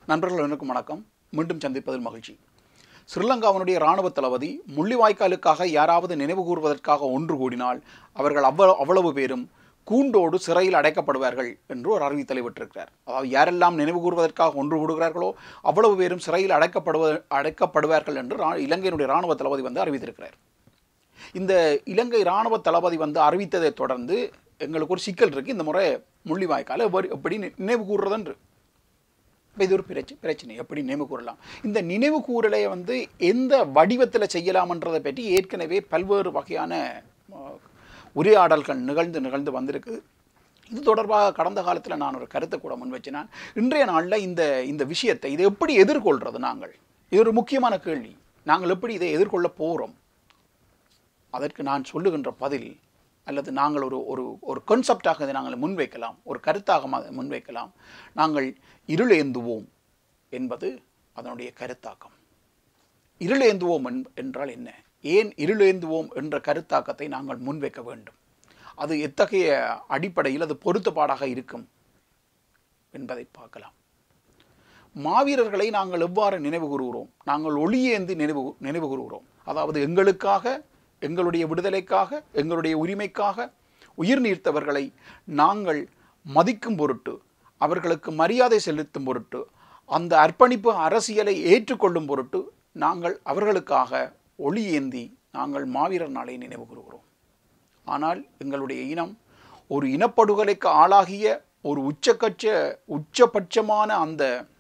நண்பர்கள் அனைவருக்கும் வணக்கம் மீண்டும் சந்திப்பதில் மகிழ்ச்சி ஸ்ரீலங்காவினுடைய இராணுவ தளபதி முள்ளிவாய்க்காலுக்காக யாராவது நினைவு கூறுவதற்காக ஒன்று கூடினால் அவர்கள் அவ்வளவு அவ்வளவு பேரும் கூண்டோடு சிறையில் அடைக்கப்படுவார்கள் என்று ஒரு அறிவித்தலை விட்டிருக்கிறார் அதாவது யாரெல்லாம் நினைவு கூறுவதற்காக ஒன்று கூடுகிறார்களோ அவ்வளவு பேரும் சிறையில் அடைக்கப்படுவ அடைக்கப்படுவார்கள் என்று ரா- இலங்கையினுடைய இராணுவ தளபதி வந்து அறிவித்திருக்கிறார் இந்த இலங்கை இராணுவ தளபதி வந்து அறிவித்ததை தொடர்ந்து எங்களுக்கு ஒரு சிக்கல் இருக்கு இந்த முறை முள்ளிவாய்க்கால எவ்வாறு- எப்படி நி- நினைவு கூறுறதென்று இப்போ இது ஒரு பிரச்சனை பிரச்சனை எப்படி நினைவு கூறலாம் இந்த நினைவு கூறலை வந்து எந்த வடிவத்தில் செய்யலாம்ன்றதை பற்றி ஏற்கனவே பல்வேறு வகையான அஹ், உரையாடல்கள் நிகழ்ந்து நிகழ்ந்து வந்திருக்கு இது தொடர்பாக கடந்த காலத்தில் நான் ஒரு கருத்தை கூட முன் வச்சினான் இன்றைய நாளில் இந்த இந்த விஷயத்தை இதை எப்படி எதிர்கொள்றது நாங்கள் இது ஒரு முக்கியமான கேள்வி நாங்கள் எப்படி இதை எதிர்கொள்ள போகிறோம் அதற்கு நான் சொல்லுகின்ற பதில் அல்லது நாங்கள் ஒரு ஒரு ஒரு கான்செப்டாக இதை நாங்கள் முன்வைக்கலாம் ஒரு கருத்தாக ம- முன்வைக்கலாம் நாங்கள் இருளேந்துவோம் என்பது அதனுடைய கருத்தாக்கம் இருளேந்துவோம் என்- என்றால் என்ன ஏன் இருளேந்துவோம் என்ற கருத்தாக்கத்தை நாங்கள் முன்வைக்க வேண்டும் அது எத்தகைய அடிப்படையில் அது பொருத்தப்பாடாக இருக்கும் என்பதை பார்க்கலாம் மாவீரர்களை நாங்கள் எவ்வாறு நினைவு கூறுகிறோம் நாங்கள் ஒளியேந்தி நினைவு நினைவு கூறுகிறோம் அதாவது எங்களுக்காக எங்களுடைய விடுதலைக்காக எங்களுடைய உரிமைக்காக உயிர் நீர்த்தவர்களை நாங்கள் மதிக்கும் பொருட்டு அவர்களுக்கு மரியாதை செலுத்தும் பொருட்டு அந்த அர்ப்பணிப்பு அரசியலை ஏற்றுக்கொள்ளும் பொருட்டு நாங்கள் அவர்களுக்காக ஒளியேந்தி நாங்கள் மாவீரர் நாளை நினைவு கூறுகிறோம் ஆனால் எங்களுடைய இனம் ஒரு இனப்படுகொலைக்கு ஆளாகிய ஒரு உச்சக்கட்ச உச்சபட்சமான அந்த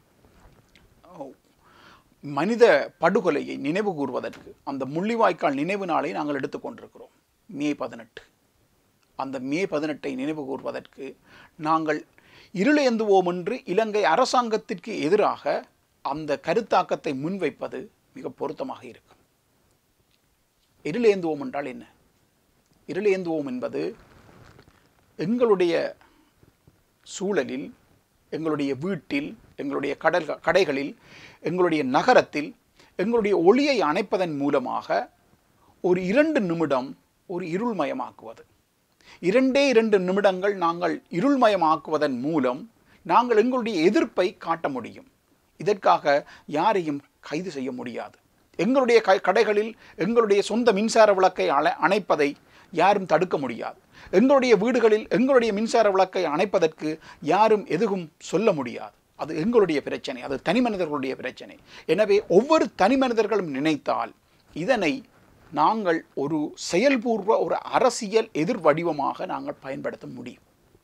மனித படுகொலையை நினைவு கூறுவதற்கு அந்த முள்ளிவாய்க்கால் நினைவு நாளை நாங்கள் எடுத்துக்கொண்டிருக்கிறோம் மே பதினெட்டு அந்த மே பதினெட்டை நினைவு கூறுவதற்கு நாங்கள் இருளேந்துவோம் என்று இலங்கை அரசாங்கத்திற்கு எதிராக அந்த கருத்தாக்கத்தை முன்வைப்பது மிக பொருத்தமாக இருக்கும் இருளேந்துவோம் என்றால் என்ன இருளேந்துவோம் என்பது எங்களுடைய சூழலில் எங்களுடைய வீட்டில் எங்களுடைய கடல் கடைகளில் எங்களுடைய நகரத்தில் எங்களுடைய ஒளியை அணைப்பதன் மூலமாக ஒரு இரண்டு நிமிடம் ஒரு இருள்மயமாக்குவது இரண்டே இரண்டு நிமிடங்கள் நாங்கள் இருள்மயமாக்குவதன் மூலம் நாங்கள் எங்களுடைய எதிர்ப்பை காட்ட முடியும் இதற்காக யாரையும் கைது செய்ய முடியாது எங்களுடைய க கடைகளில் எங்களுடைய சொந்த மின்சார விளக்கை அணை அணைப்பதை யாரும் தடுக்க முடியாது எங்களுடைய வீடுகளில் எங்களுடைய மின்சார விளக்கை அணைப்பதற்கு யாரும் எதுவும் சொல்ல முடியாது அது எங்களுடைய பிரச்சனை அது தனி மனிதர்களுடைய பிரச்சனை எனவே ஒவ்வொரு தனி மனிதர்களும் நினைத்தால் இதனை நாங்கள் ஒரு செயல்பூர்வ ஒரு அரசியல் எதிர் வடிவமாக நாங்கள் பயன்படுத்த முடியும்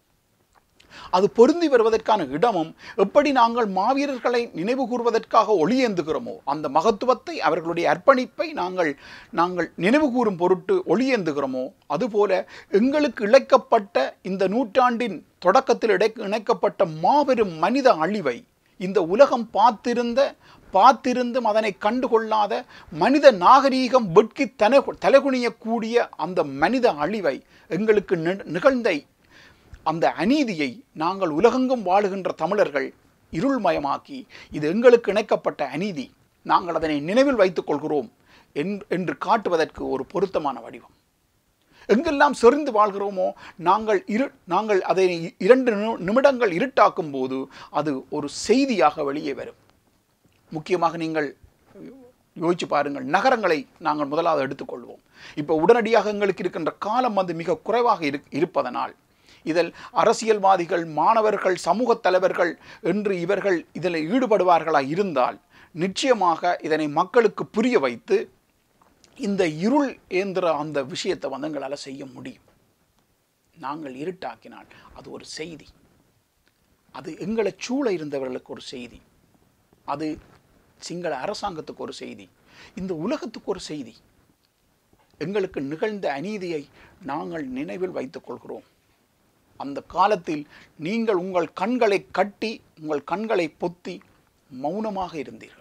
அது பொருந்தி வருவதற்கான இடமும் எப்படி நாங்கள் மாவீரர்களை நினைவு கூறுவதற்காக ஒளியேந்துகிறோமோ அந்த மகத்துவத்தை அவர்களுடைய அர்ப்பணிப்பை நாங்கள் நாங்கள் நினைவு கூறும் பொருட்டு ஒளியேந்துகிறோமோ அதுபோல எங்களுக்கு இழைக்கப்பட்ட இந்த நூற்றாண்டின் தொடக்கத்தில் இடை இணைக்கப்பட்ட மாபெரும் மனித அழிவை இந்த உலகம் பார்த்திருந்த பார்த்திருந்தும் அதனை கண்டுகொள்ளாத மனித நாகரீகம் வெட்கி தன தலைகுனியக்கூடிய அந்த மனித அழிவை எங்களுக்கு நி- நிகழ்ந்த அந்த அநீதியை நாங்கள் உலகெங்கும் வாழுகின்ற தமிழர்கள் இருள்மயமாக்கி இது எங்களுக்கு இணைக்கப்பட்ட அநீதி நாங்கள் அதனை நினைவில் வைத்துக் கொள்கிறோம் என்- என்று காட்டுவதற்கு ஒரு பொருத்தமான வடிவம் எங்கெல்லாம் செறிந்து வாழ்கிறோமோ நாங்கள் இரு நாங்கள் அதை இரண்டு நி- நிமிடங்கள் இருட்டாக்கும் போது அது ஒரு செய்தியாக வெளியே வரும் முக்கியமாக நீங்கள் யோசிச்சு பாருங்கள் நகரங்களை நாங்கள் முதலாவது எடுத்துக்கொள்வோம் இப்போ உடனடியாக எங்களுக்கு இருக்கின்ற காலம் வந்து மிக குறைவாக இரு இருப்பதனால் இதில் அரசியல்வாதிகள் மாணவர்கள் சமூக தலைவர்கள் என்று இவர்கள் இதில் ஈடுபடுவார்களா இருந்தால் நிச்சயமாக இதனை மக்களுக்கு புரிய வைத்து இந்த இருள் ஏந்திர அந்த விஷயத்தை வந்து எங்களால் செய்ய முடியும் நாங்கள் இருட்டாக்கினால் அது ஒரு செய்தி அது எங்களை சூழ இருந்தவர்களுக்கு ஒரு செய்தி அது சிங்கள அரசாங்கத்துக்கு ஒரு செய்தி இந்த உலகத்துக்கு ஒரு செய்தி எங்களுக்கு நிகழ்ந்த அநீதியை நாங்கள் நினைவில் வைத்துக் கொள்கிறோம் அந்த காலத்தில் நீங்கள் உங்கள் கண்களை கட்டி உங்கள் கண்களை பொத்தி மௌனமாக இருந்தீர்கள்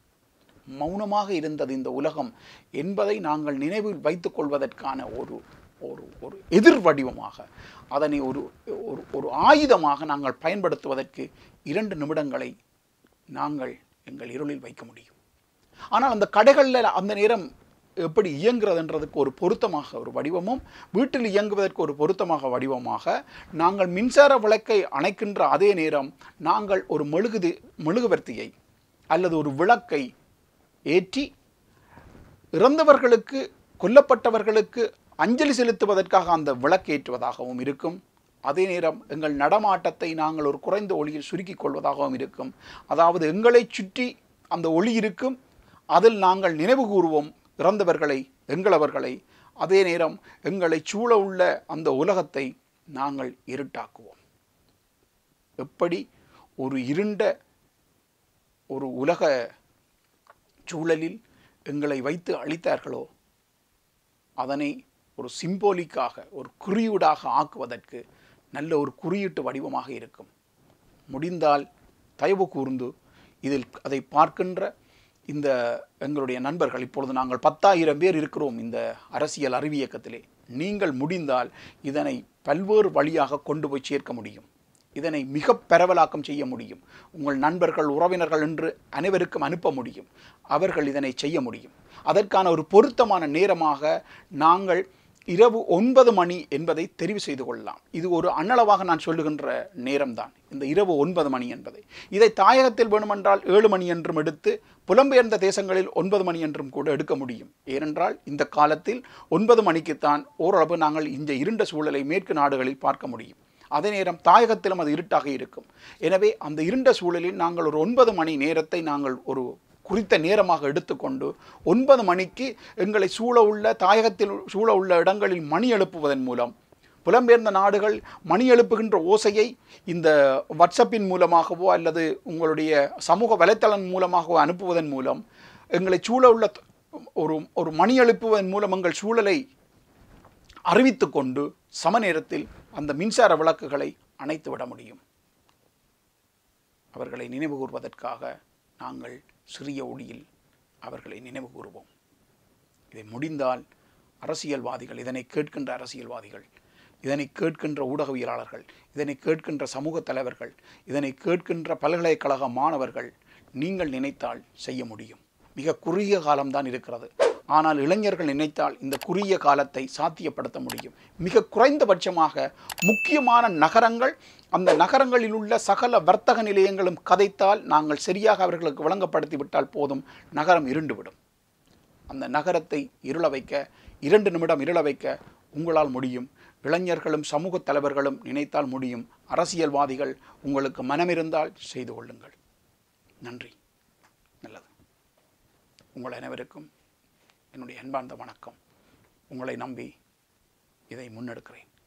மௌனமாக இருந்தது இந்த உலகம் என்பதை நாங்கள் நினைவில் வைத்துக் கொள்வதற்கான ஒரு ஒரு ஒரு எதிர் வடிவமாக அதனை ஒரு ஒரு ஒரு ஆயுதமாக நாங்கள் பயன்படுத்துவதற்கு இரண்டு நிமிடங்களை நாங்கள் எங்கள் இருளில் வைக்க முடியும் ஆனால் அந்த கடைகளில் அந்த நேரம் எப்படி இயங்குறதுன்றதுக்கு ஒரு பொருத்தமாக ஒரு வடிவமும் வீட்டில் இயங்குவதற்கு ஒரு பொருத்தமாக வடிவமாக நாங்கள் மின்சார விளக்கை அணைக்கின்ற அதே நேரம் நாங்கள் ஒரு மெழுகுதி மெழுகுவர்த்தியை அல்லது ஒரு விளக்கை ஏற்றி இறந்தவர்களுக்கு கொல்லப்பட்டவர்களுக்கு அஞ்சலி செலுத்துவதற்காக அந்த விளக்கேற்றுவதாகவும் இருக்கும் அதே நேரம் எங்கள் நடமாட்டத்தை நாங்கள் ஒரு குறைந்த ஒளியில் சுருக்கிக் கொள்வதாகவும் இருக்கும் அதாவது எங்களை சுற்றி அந்த ஒளி இருக்கும் அதில் நாங்கள் நினைவு கூறுவோம் இறந்தவர்களை எங்களவர்களை அதே நேரம் எங்களை சூழ உள்ள அந்த உலகத்தை நாங்கள் இருட்டாக்குவோம் எப்படி ஒரு இருண்ட ஒரு உலக சூழலில் எங்களை வைத்து அழித்தார்களோ அதனை ஒரு சிம்போலிக்காக ஒரு குறியீடாக ஆக்குவதற்கு நல்ல ஒரு குறியீட்டு வடிவமாக இருக்கும் முடிந்தால் தயவு கூர்ந்து இதில் அதை பார்க்கின்ற இந்த எங்களுடைய நண்பர்கள் இப்பொழுது நாங்கள் பத்தாயிரம் பேர் இருக்கிறோம் இந்த அரசியல் அறிவியக்கத்திலே நீங்கள் முடிந்தால் இதனை பல்வேறு வழியாக கொண்டு போய் சேர்க்க முடியும் இதனை மிக பரவலாக்கம் செய்ய முடியும் உங்கள் நண்பர்கள் உறவினர்கள் என்று அனைவருக்கும் அனுப்ப முடியும் அவர்கள் இதனை செய்ய முடியும் அதற்கான ஒரு பொருத்தமான நேரமாக நாங்கள் இரவு ஒன்பது மணி என்பதை தெரிவு செய்து கொள்ளலாம் இது ஒரு அன்னளவாக நான் சொல்லுகின்ற நேரம்தான் இந்த இரவு ஒன்பது மணி என்பதை இதை தாயகத்தில் வேணுமென்றால் ஏழு மணி என்றும் எடுத்து புலம்பெயர்ந்த தேசங்களில் ஒன்பது மணி என்றும் கூட எடுக்க முடியும் ஏனென்றால் இந்த காலத்தில் ஒன்பது மணிக்குத்தான் ஓரளவு நாங்கள் இந்த இருண்ட சூழலை மேற்கு நாடுகளில் பார்க்க முடியும் அதே நேரம் தாயகத்திலும் அது இருட்டாக இருக்கும் எனவே அந்த இருண்ட சூழலில் நாங்கள் ஒரு ஒன்பது மணி நேரத்தை நாங்கள் ஒரு குறித்த நேரமாக எடுத்துக்கொண்டு ஒன்பது மணிக்கு எங்களை சூழ உள்ள தாயகத்தில் சூழ உள்ள இடங்களில் மணி எழுப்புவதன் மூலம் புலம்பெயர்ந்த நாடுகள் மணி எழுப்புகின்ற ஓசையை இந்த வாட்ஸ்அப்பின் மூலமாகவோ அல்லது உங்களுடைய சமூக வலைத்தளம் மூலமாகவோ அனுப்புவதன் மூலம் எங்களை சூழ உள்ள ஒரு ஒரு மணி எழுப்புவதன் மூலம் எங்கள் சூழலை அறிவித்து கொண்டு சம நேரத்தில் அந்த மின்சார விளக்குகளை அணைத்து விட முடியும் அவர்களை நினைவு கூர்வதற்காக நாங்கள் சிறிய ஒளியில் அவர்களை நினைவு கூறுவோம் இதை முடிந்தால் அரசியல்வாதிகள் இதனை கேட்கின்ற அரசியல்வாதிகள் இதனை கேட்கின்ற ஊடகவியலாளர்கள் இதனை கேட்கின்ற சமூக தலைவர்கள் இதனை கேட்கின்ற பல்கலைக்கழக மாணவர்கள் நீங்கள் நினைத்தால் செய்ய முடியும் மிக குறுகிய காலம்தான் இருக்கிறது ஆனால் இளைஞர்கள் நினைத்தால் இந்த குறுகிய காலத்தை சாத்தியப்படுத்த முடியும் மிக குறைந்தபட்சமாக முக்கியமான நகரங்கள் அந்த நகரங்களில் உள்ள சகல வர்த்தக நிலையங்களும் கதைத்தால் நாங்கள் சரியாக அவர்களுக்கு வழங்கப்படுத்தி விட்டால் போதும் நகரம் இருண்டுவிடும் அந்த நகரத்தை இருள வைக்க இரண்டு நிமிடம் இருள வைக்க உங்களால் முடியும் இளைஞர்களும் சமூக தலைவர்களும் நினைத்தால் முடியும் அரசியல்வாதிகள் உங்களுக்கு மனமிருந்தால் செய்து கொள்ளுங்கள் நன்றி நல்லது உங்கள் அனைவருக்கும் என்னுடைய அன்பார்ந்த வணக்கம் உங்களை நம்பி இதை முன்னெடுக்கிறேன்